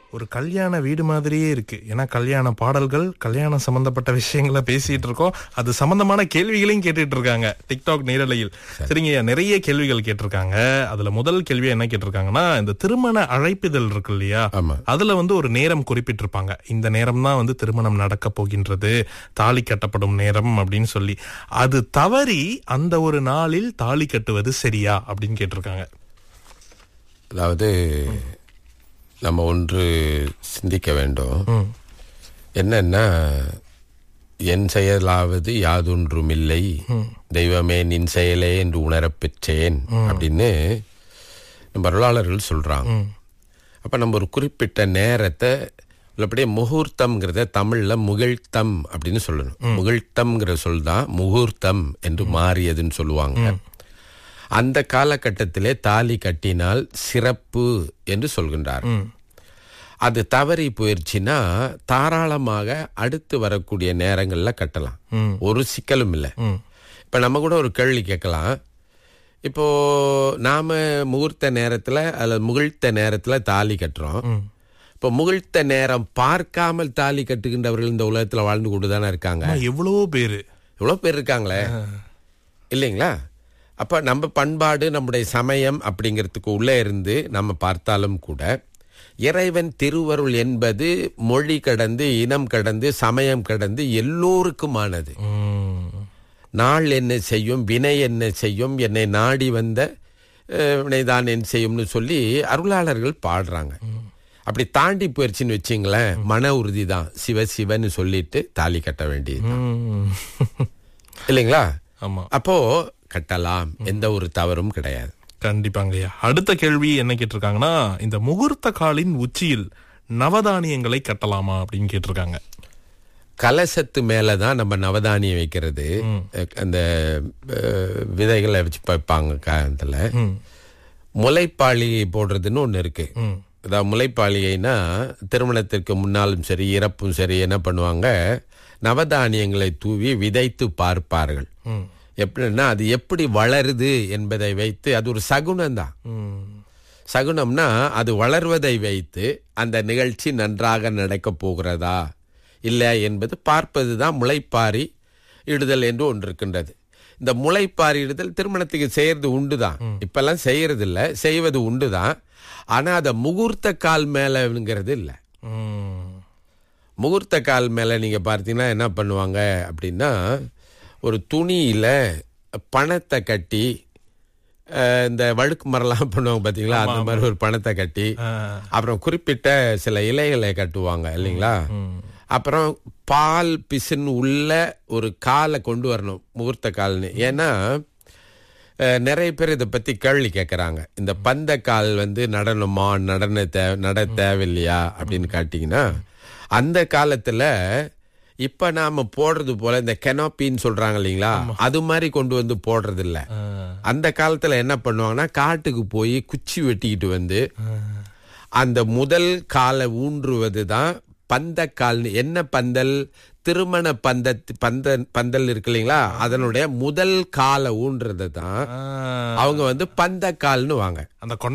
ஒரு கல்யாண வீடு மாதிரியே இருக்கு ஏன்னா கல்யாண பாடல்கள் கல்யாணம் சம்பந்தப்பட்ட விஷயங்களை பேசிட்டு இருக்கோம் அது சம்பந்தமான கேள்விகளையும் கேட்டுட்டு இருக்காங்க டிக்டாக் நேரலையில் சரிங்க நிறைய கேள்விகள் கேட்டிருக்காங்க அதுல முதல் கேள்வி என்ன கேட்டிருக்காங்கன்னா இந்த திருமண அழைப்பிதழ் இருக்கு இல்லையா ஆமா அதுல வந்து ஒரு நேரம் குறிப்பிட்டிருப்பாங்க இந்த நேரம் தான் வந்து திருமணம் நடக்க போகின்றது தாலி கட்டப்படும் நேரம் அப்படின்னு சொல்லி அது தவறி அந்த ஒரு நாளில் தாலி கட்டுவது சரியா அப்படின்னு கேட்டிருக்காங்க அதாவது நம்ம ஒன்று சிந்திக்க வேண்டும் என்னன்னா என் செயலாவது யாதொன்றுமில்லை தெய்வமே நின் செயலே என்று உணரப் பெற்றேன் அப்படின்னு நம்ம அருளாளர்கள் சொல்றாங்க அப்ப நம்ம ஒரு குறிப்பிட்ட நேரத்தை அப்படியே முகூர்த்தம்ங்கிறத தமிழ்ல முகிழ்த்தம் அப்படின்னு சொல்லணும் முகிழ்த்தம்ங்கிற சொல் தான் முகூர்த்தம் என்று மாறியதுன்னு சொல்லுவாங்க அந்த காலகட்டத்திலே தாலி கட்டினால் சிறப்பு என்று சொல்கின்றார் அது தவறி போயிடுச்சுன்னா தாராளமாக அடுத்து வரக்கூடிய நேரங்கள்ல கட்டலாம் ஒரு சிக்கலும் இல்லை இப்ப நம்ம கூட ஒரு கேள்வி கேட்கலாம் இப்போ நாம முகூர்த்த நேரத்துல அல்லது முகிழ்த்த நேரத்துல தாலி கட்டுறோம் இப்போ முகிழ்த்த நேரம் பார்க்காமல் தாலி கட்டுகின்றவர்கள் இந்த உலகத்துல வாழ்ந்து கொண்டு தானே இருக்காங்க ஆனா, எவ்வளவோ பேரு எவ்வளவு பேர் இருக்காங்களே இல்லைங்களா அப்ப நம்ம பண்பாடு நம்முடைய சமயம் அப்படிங்கிறதுக்கு உள்ளே இருந்து நம்ம பார்த்தாலும் கூட இறைவன் திருவருள் என்பது மொழி கடந்து இனம் கடந்து சமயம் கடந்து எல்லோருக்குமானது உம். நாள் என்ன செய்யும் வினை என்ன செய்யும் என்னை நாடி வந்த அஹ், வினைதான் என்ன செய்யும்னு சொல்லி அருளாளர்கள் பாடுறாங்க அப்படி தாண்டி போயிடுச்சுன்னு வச்சிங்களேன் மன உறுதி தான் சிவ சிவன்னு சொல்லிட்டு தாலி கட்ட வேண்டியது உம். இல்லைங்களா ஆமா அப்போ கட்டலாம் எந்த ஒரு தவறும் கிடையாது கண்டிப்பாங்கய்யா அடுத்த கேள்வி என்ன கேட்டிருக்காங்கன்னா இந்த முகூர்த்த காலின் உச்சியில் நவதானியங்களை கட்டலாமா அப்படின்னு கேட்டிருக்காங்க கலசத்து மேல தான் நம்ம நவதானியம் வைக்கிறது அஹ், அந்த அஹ், விதைகளை வச்சு வைப்பாங்க காலத்துல முளைப்பாளிகை போடுறதுன்னு ஒண்ணு இருக்கு அதாவது முளைப்பாளிகைனா திருமணத்திற்கு முன்னாலும் சரி இறப்பும் சரி என்ன பண்ணுவாங்க நவதானியங்களை தூவி விதைத்து பார்ப்பார்கள் எப்படின்னா அது எப்படி வளருது என்பதை வைத்து அது ஒரு சகுனம் தான் உம். சகுனம்னா அது வளர்வதை வைத்து அந்த நிகழ்ச்சி நன்றாக நடக்கப் போகிறதா இல்லை என்பது பார்ப்பது தான் முளைப்பாரி இடுதல் என்று ஒன்று இருக்கின்றது இந்த முளைப்பாரி இடுதல் திருமணத்துக்கு செய்யறது உண்டு தான் இப்பெல்லாம் செய்யறது இல்ல செய்வது உண்டு தான் ஆனா அதை முகூர்த்த கால் மேலங்கிறது இல்லை உம். முகூர்த்த கால் மேல நீங்க பார்த்தீங்கன்னா என்ன பண்ணுவாங்க அப்படின்னா ஒரு துணியில பணத்தை கட்டி அஹ், இந்த வழுக்கு மரம்லாம் பண்ணுவாங்க பாத்தீங்களா அந்த மாதிரி ஒரு பணத்தை கட்டி ஆஹ். அப்புறம் குறிப்பிட்ட சில இலைகளை கட்டுவாங்க இல்லைங்களா அப்புறம் பால் பிசின் உள்ள ஒரு காலை கொண்டு வரணும் முகூர்த்த கால்னு ஏன்னா அஹ், நிறைய பேர் இதை பத்தி கேள்வி கேட்கறாங்க இந்த பந்த கால் வந்து நடனமா நடன தே நட தேவையில்லையா அப்படின்னு காட்டிங்கன்னா அந்த காலத்துல இப்ப நாம போடுறது போல இந்த கெனோப்பின்னு சொல்றாங்க இல்லைங்களா அது மாதிரி கொண்டு வந்து போடுறது இல்ல ஆஹ். அந்த காலத்துல என்ன பண்ணுவாங்கன்னா காட்டுக்கு போய் குச்சி வெட்டிக்கிட்டு வந்து ஆஹ். அந்த முதல் காலை ஊன்றுவது தான் பந்தக்கால் என்ன பந்தல் திருமண பந்த பந்த பந்தல் இருக்கு இல்லைங்களா அதனுடைய முதல் காலை ஊன்றது தான் ஆஹ். அவங்க வந்து பந்தக்கால்னு வாங்க அந்த கொண்ட